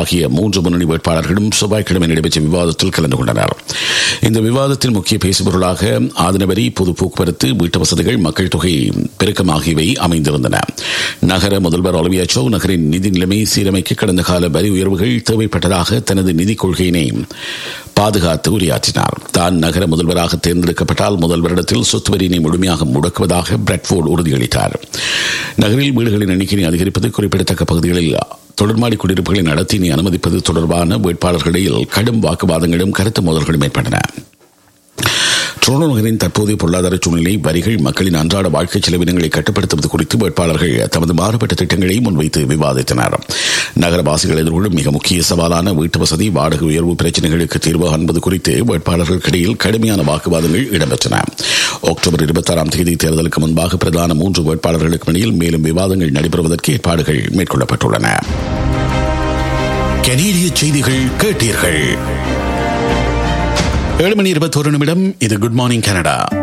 ஆகிய மூன்று முன்னணி வேட்பாளர்களும் செவ்வாய்க்கிழமை நடைபெற்ற விவாதத்தில் கலந்து கொண்டனர் இந்த விவாதத்தில் முக்கிய பேசுபொருளாக ஆதனவரி பொது போக்குவரத்து வீட்டு வசதிகள் மக்கள் தொகை பெருக்கம் ஆகியவை அமைந்திருந்தன நகர முதல்வர் ஒலிவியா சோ நகரின் நிதி நிலைமை சீரமைக்க கடந்த கால வரி உயர்வுகள் தேவைப்பட்டதாக தனது நிதி கொள்கையினை பாதுகாத்து உரையாற்றினார் தான் நகர முதல்வராக தேர்ந்தெடுக்கப்பட்டால் முதல் வருடத்தில் சொத்து வரியினை முழுமையாக முடக்குவதாக பிரெட்ஃபோர்டு உறுதியளித்தார் நகரில் வீடுகளின் எண்ணிக்கையை அதிகரிப்பது குறிப்பிடத்தக்க பகுதிகளில் தொடர்மாடி குடியிருப்புகளை நடத்தி அனுமதிப்பது தொடர்பான வேட்பாளர்களிடையில் கடும் வாக்குவாதங்களும் கருத்து மோதல்களும் ஏற்பட்டன டொரண்டோ நகரின் தற்போதைய பொருளாதார சூழ்நிலை வரிகள் மக்களின் அன்றாட வாழ்க்கை செலவினங்களை கட்டுப்படுத்துவது குறித்து வேட்பாளர்கள் தமது மாறுபட்ட திட்டங்களை முன்வைத்து விவாதித்தனர் நகரவாசிகள் எதிர்கொள்ளும் மிக முக்கிய சவாலான வீட்டு வசதி வாடகை உயர்வு பிரச்சினைகளுக்கு தீர்வு காண்பது குறித்து வேட்பாளர்களுக்கிடையில் கடுமையான வாக்குவாதங்கள் இடம்பெற்றன அக்டோபர் இருபத்தாறாம் தேதி தேர்தலுக்கு முன்பாக பிரதான மூன்று வேட்பாளர்களுக்கு இடையில் மேலும் விவாதங்கள் நடைபெறுவதற்கு ஏற்பாடுகள் மேற்கொள்ளப்பட்டுள்ளன கனேடிய செய்திகள் கேட்டீர்கள் ஏழு மணி இருபத்தோரு நிமிடம் இது குட் மார்னிங் கனடா